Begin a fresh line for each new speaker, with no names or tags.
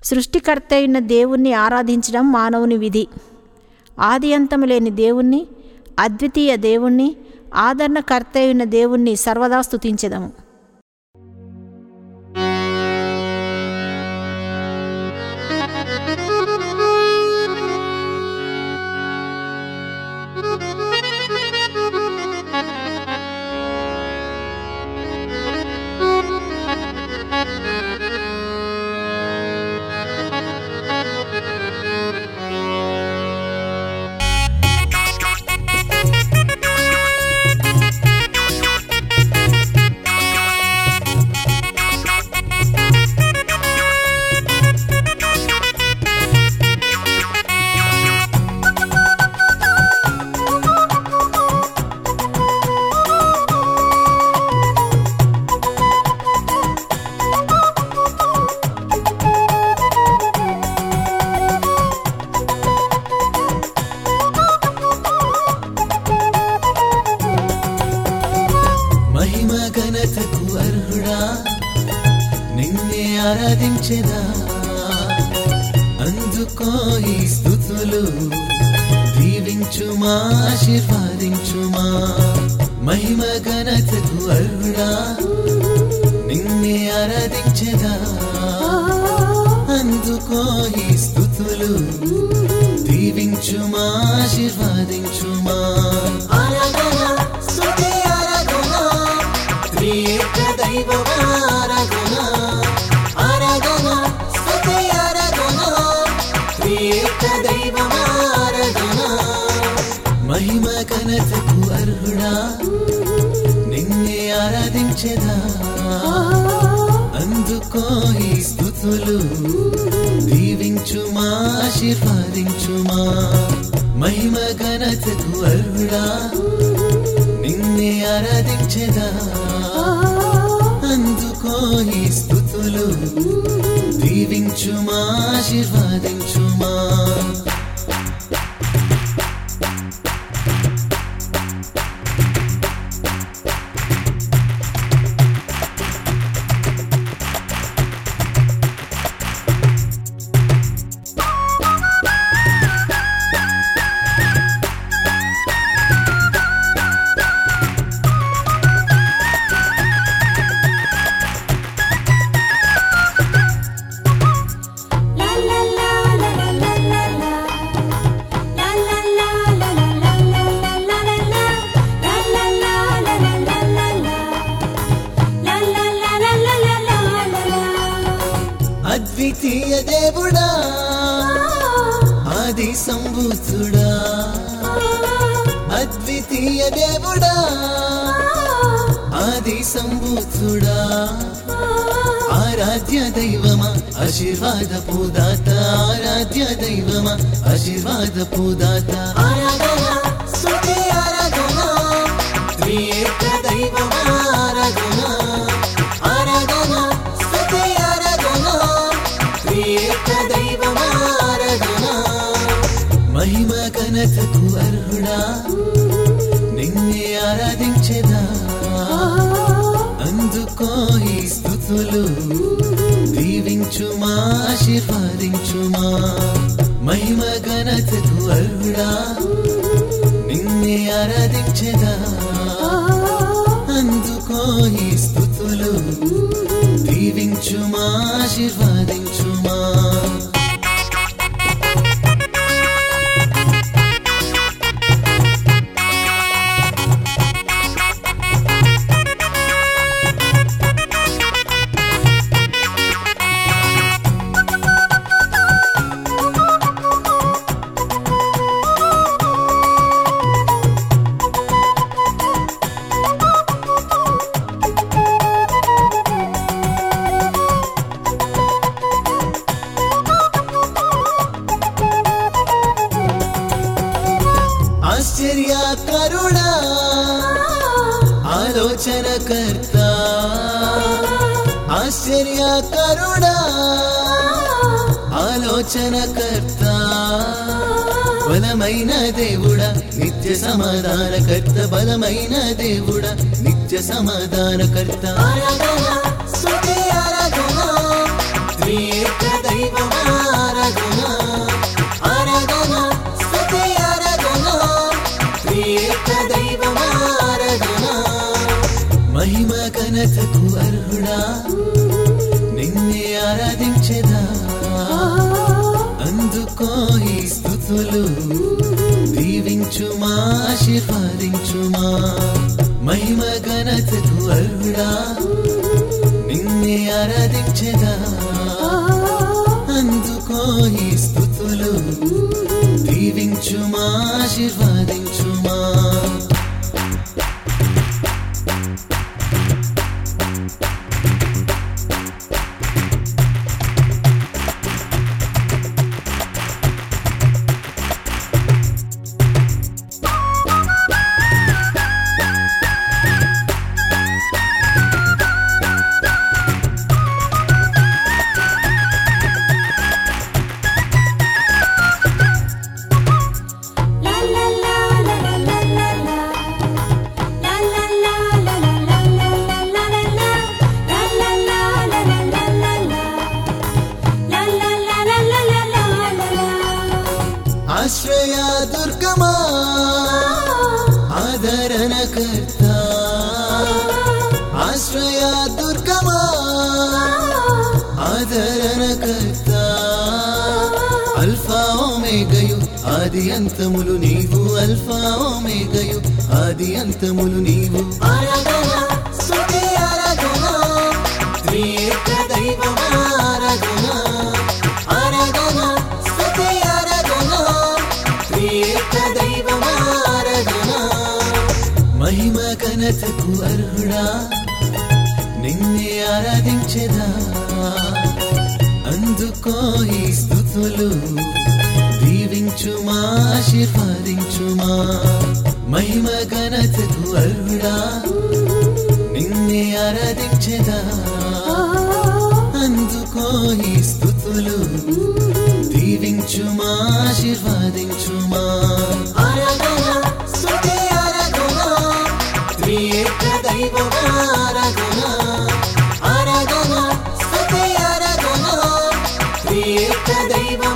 సృష్టికర్త అయిన దేవుణ్ణి ఆరాధించడం మానవుని విధి ఆది అంతము లేని దేవుణ్ణి అద్వితీయ దేవుణ్ణి ఆదరణకర్త అయిన దేవుణ్ణి సర్వదా స్తుతించెదము
మహిమ ఘనతకు అర్హుడా నిన్నే ఆరాధించెదా అందుకో ఈ స్థుతులు దీవించుమా ఆశీర్వాదించుమా మహిమ ఘనతకు అర్హుడా నిన్నే ఆరాధించెదా అందుకో ఈ స్థుతులు దీవించుమా ఆశీర్వాదించుమా ఆరాధన స్తుతి ఆరాధన త్రియేక దైవమ ఆరాధన ఆరాధన స్తుతి ఆరాధన త్రియేక దైవమ ఆరాధన మహిమ ఘనతకు అర్హుడా నిన్నే ఆరాధించెదా అందుకో ఈ స్థుతులు దీవించుమా ఆశీర్వాదించుమా మహిమ ఘనతకు అర్హుడా నిన్నే ఆరాధించెదా అందుకో ఈ స్థుతులు దీవించుమా ఆశీర్వాదించుమా
La la la la la la la la. La la la la la la la la la la la. La la la la la la la la. La la la la la la la la la.
అద్వితీయ దేవుడా ఆది సంభూతుడా అద్వితీయ దేవుడా ఆది సంభూతుడా ఆరాధ్య దైవమా ఆశీర్వాద పూదాత ఆరాధ్య దైవమా ఆశీర్వాద పూదాత ఆరాధన స్తుతి ఆరాధన త్రియేక దైవమా ఆరాధన ఆరాధన స్తుతి ఆరాధన త్రియేక దైవమా ఆరాధన మహిమ ఘనతకు అర్హుడా నిన్నే ఆరాధించెదా అందుకో ఈ స్థుతులు దీవించుమా ఆశీర్వాదించుమా మహిమ ఘనతకు అర్హుడా నిన్నే ఆరాధించెదా అందుకో ఈ స్థుతులు దీవించుమా ఆశీర్వాదించుమా ఆశ్చర్యకరుడా ఆలోచనకర్త ఆశ్చర్యకరుడా ఆలోచనకర్త బలమైన దేవుడా నిత్య సమాధానకర్త బలమైన దేవుడా నిత్య సమాధానకర్త ఆరాధన స్తుతి ఆరాధన త్రియేక దైవమా అందుకో ఈ స్థుతులు దీవించుమా ఆశీర్వాదించుమా మహిమ ఘనతకు అర్హుడా నిన్నే ఆరాధించదా అందుకో ఈ స్థుతులు దీవించుమా ఆశీర్వాదించుమా
La la la la la la la la. La la la la la la la la la la la. La la la la la la la la. La la la la la la la la la.
ఆశ్రయ దుర్గమా ఆదరణకర్త ఆశ్రయ దుర్గమా ఆదరణకర్త alpha ఓమేగయు ఆది అంతములు నీవు alpha ఓమేగయు ఆది అంతములు నీవు ఆరాధన స్తుతి ఆరాధన త్రియేక దైవమా ఆరాధన ఆరాధన స్తుతి ఆరాధన త్రియేక దైవమా ఆరాధన మహిమ ఘనతకు అర్హుడా నిన్నే ఆరాధించెదా అందుకో ఈ స్థుతులు దీవించుమా ఆశీర్వాదించుమా మహిమ ఘనతకు అర్హుడా నిన్నే ఆరాధించెదా అందుకో ఈ స్థుతులు దీవించుమా ఆశీర్వాదించుమా ఆరాధన స్తుతి ఆరాధన త్రియేక దైవమా ఆరాధన ఆరాధన స్తుతి ఆరాధన త్రియేక దైవమా